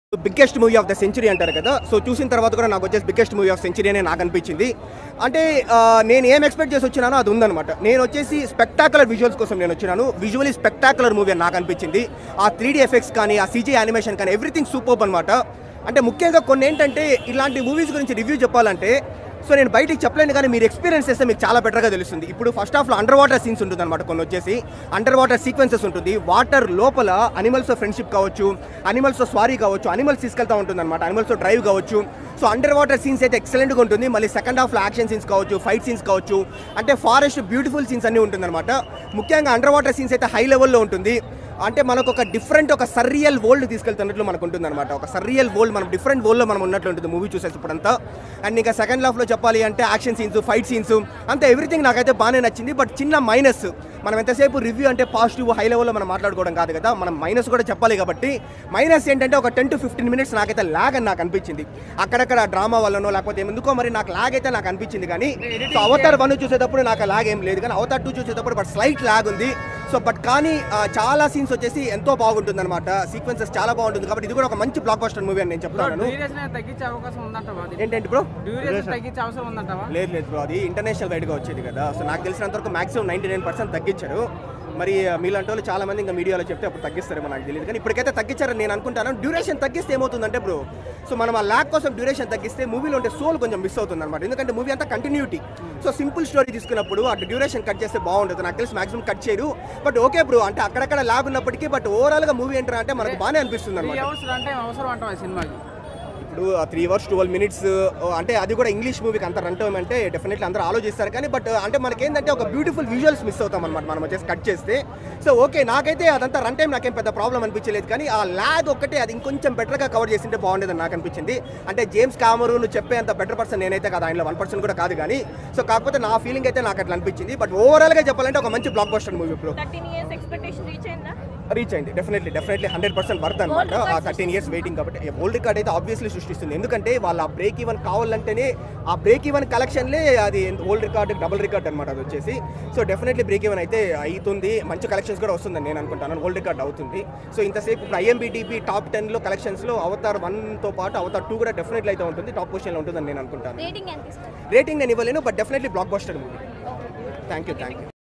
biggest movie of the century అంటారు కదా so చూసిన తర్వాత కూడా నాకు వచ్చేసి బిగ్గెస్ట్ మూవీ ఆఫ్ సెంచరీ అనే నాకు అనిపించింది అంటే ఆ, నేను ఏం ఎక్స్పెక్ట్ చేసి వచ్చినానో అది ఉందన్నమాట నేను వచ్చేసి స్పెక్టాకులర్ విజువల్స్ కోసం నేను వచ్చినాను విజువలీ స్పెక్టాకులర్ మూవీ అని నాకు అనిపించింది ఆ త్రీ డీ ఎఫెక్ట్స్ కానీ ఆ సీజీ యానిమేషన్ కానీ ఎవ్రీథింగ్ సూపర్ అనమాట అంటే ముఖ్యంగా కొన్ని ఏంటంటే ఇలాంటి మూవీస్ గురించి రివ్యూ చెప్పాలంటే సో నేను బయటికి చెప్పలేను కానీ మీరు ఎక్స్పీరియన్స్ చేస్తే మీకు చాలా బెటర్గా తెలుస్తుంది ఇప్పుడు ఫస్ట్ హాఫ్లో అండర్ వాటర్ సీన్స్ ఉంటుంది అనమాట కొన్ని వచ్చేసి అండర్ వాటర్ సీక్వెన్సెస్ ఉంటుంది వాటర్ లోపల అనిమల్స్ ఫ్రెండ్షిప్ కావచ్చు అనిమల్స్ స్వారీ కావచ్చు అనిమల్స్ తీసుకెళ్తా ఉంటుంది అనమాట అనిమల్స్ డ్రైవ్ కావచ్చు సో అండర్ వాటర్ సీన్స్ అయితే ఎక్సలెంట్గా ఉంటుంది మళ్ళీ సెకండ్ హాఫ్లో యాక్షన్ సీన్స్ కావచ్చు ఫైట్ సీన్స్ కావచ్చు అంటే ఫారెస్ట్ బ్యూటిఫుల్ సీన్స్ అన్నీ ఉంటుందన్నమాట ముఖ్యంగా అండర్ వాటర్ సీన్స్ అయితే హై లెవెల్లో ఉంటుంది అంటే మనకు ఒక డిఫరెంట్ ఒక సర్రియల్ వరల్డ్ తీసుకెళ్తున్నట్లు మనకు ఉంటుంది అనమాట ఒక సర్రియల్ వరల్డ్ మనం డిఫరెంట్ వరల్డ్లో మనం ఉన్నట్లు ఉంటుంది మూవీ చూసేసి ఇప్పుడంతా అండ్ ఇంకా సెకండ్ హాఫ్లో చెప్పాలి అంటే యాక్షన్ సీన్స్ ఫైట్ సీన్స్ అంతే ఎవ్రీథింగ్ నాకైతే బాగానే నచ్చింది బట్ చిన్న మైనస్ మనం ఎంతసేపు రివ్యూ అంటే పాజిటివ్ హై లెవెల్లో మనం మాట్లాడుకోవడం కాదు కదా మనం మైనస్ కూడా చెప్పాలి కాబట్టి మైనస్ ఏంటంటే ఒక టెన్ టు ఫిఫ్టీన్ మినిట్స్ నాకైతే లాగ్ అని నాకు అనిపించింది అక్కడక్కడ డ్రామా వల్లనో లేకపోతే ఎందుకో మరి నాకు లాగ్ అయితే నాకు అనిపించింది కానీ సో అవతార్ వన్ చూసేటప్పుడు నాకు లాగ్ ఏం లేదు కానీ అవతార్ టూ చూసేటప్పుడు బట్ స్లైట్ లాగ్ ఉంది సో బట్ కానీ ఆ, చాలా సీన్స్ వచ్చేసి ఎంతో బాగుంటుంది అనమాట సీక్వెన్సెస్ చాలా బాగుంటుంది కాబట్టి ఇది కూడా ఒక మంచి బ్లాక్ బస్టర్ మూవీ అని నేను చెప్తాను డ్యూరేషన్ తగ్గించే అవకాశం ఉందంటావా అది ఏంటంటే బ్రో డ్యూరేషన్ తగ్గించే అవసరం ఉందంటావా లేదు లేదు బ్రో అది ఇంటర్నేషనల్ వైడ్గా వచ్చేది కదా సో నాకు తెలిసినంత వరకు మాక్సిమం నైంటీ నైన్ పర్సెంట్ తగ్గించారు మరి మీలాంటి వాళ్ళు చాలా మంది ఇంకా మీడియాలో చెప్తే అప్పుడు తగ్గిస్తారేమో నాకు తెలియదు కానీ ఇప్పటికైతే తగ్గించారని నేను అనుకుంటాను డ్యూరేషన్ తగ్గిస్తే ఏమవుతుందంటే బ్రో సో మనం ఆ ల్యాక్ కోసం డ్యూరేషన్ తగ్గిస్తే మూవీలో ఉంటే సోల్ కొంచెం మిస్ అవుతుంది అనమాట ఎందుకంటే మూవీ అంతా కంటిన్యూటీ సో సింపుల్ స్టోరీ తీసుకున్నప్పుడు అటు డ్యూరేషన్ కట్ చేస్తే బాగుంటుంది నాకు తెలిసి మాక్సిమం కట్ చేయరు బట్ ఓకే బ్రో అంటే అక్కడక్కడ లాగ్ ఉన్నప్పటికీ బట్ ఓవరాల్గా మూవీ ఏంటంటే అంటే మనకు బాగానే అనిపిస్తుంది త్రీ అనమాట అవర్స్ అంటే అవసరం అంటావా ఈ సినిమాకి ఇప్పుడు త్రీ అవర్స్ ట్వెల్వ్ మినిట్స్ అంటే అది కూడా ఇంగ్లీష్ మూవీకి అంత రన్ టైం అంటే డెఫినెట్లీ అందరూ ఆలోచిస్తారు కానీ బట్ అంటే మనకేంటంటే ఒక బ్యూటిఫుల్ విజువల్స్ మిస్ అవుతాం అనమాట మనం వచ్చేసి కట్ చేస్తే సో ఓకే నాకైతే అదంతా రన్ టైం నాకేం పెద్ద ప్రాబ్లం అనిపించలేదు కానీ ఆ ల్యాగ్ ఒక్కటే అది ఇంకొంచెం బెటర్గా కవర్ చేసింటే బాగుండేదని నాకు అనిపించింది అంటే జేమ్స్ కామరూన్ చెప్పే అంత బెటర్ పర్సన్ నేనైతే కాదు ఆయనలో వన్ పర్సన్ కూడా కాదు కానీ సో కాకపోతే నా ఫీలింగ్ అయితే నాకు అట్లా అనిపించింది బట్ ఓవరాల్గా చెప్పాలంటే ఒక మంచి బ్లాక్ బస్టర్ మూవీ ఇప్పుడు థర్టీన్ ఇయర్స్ ఎక్స్పెక్టేషన్ రీచ్ అయిందా రీచ్ అయింది definitely definitely hundred percent worth అనమాట ఆ థర్టీన్ ఇయర్స్ వెయిటింగ్ కాబట్టి ఓల్డ్ రికార్డ్ అయితే ఆబ్వియస్లీ సృష్టిస్తుంది ఎందుకంటే వాళ్ళ ఆ బ్రేక్ ఈవెన్ కావాలంటేనే ఆ బ్రేక్ ఈవెన్ కలెక్షన్లే అది ఓల్డ్ రికార్డ్ డబుల్ రికార్డ్ అనమాట అది వచ్చేసి సో డెఫినెట్లీ బ్రేక్ ఈవెన్ అయితే అవుతుంది మంచి కలెక్షన్స్ కూడా వస్తుందని నేను అనుకుంటాను ఓల్డ్ రికార్డ్ అవుతుంది సో ఇంతసేపు ఇప్పుడు ఐఎంబిటిపి టాప్ టెన్లో కలెక్షన్స్లో అవతార్ వన్తో పాటు అవతార్ టూ కూడా డెఫినెట్లీ అయితే ఉంటుంది టాప్ పొజిషన్లో ఉంటుందని నేను అనుకుంటాను రేటింగ్ ఎంత ఇస్తారు రేటింగ్ నేను ఇవ్వలేను but definitely blockbuster movie thank you thank you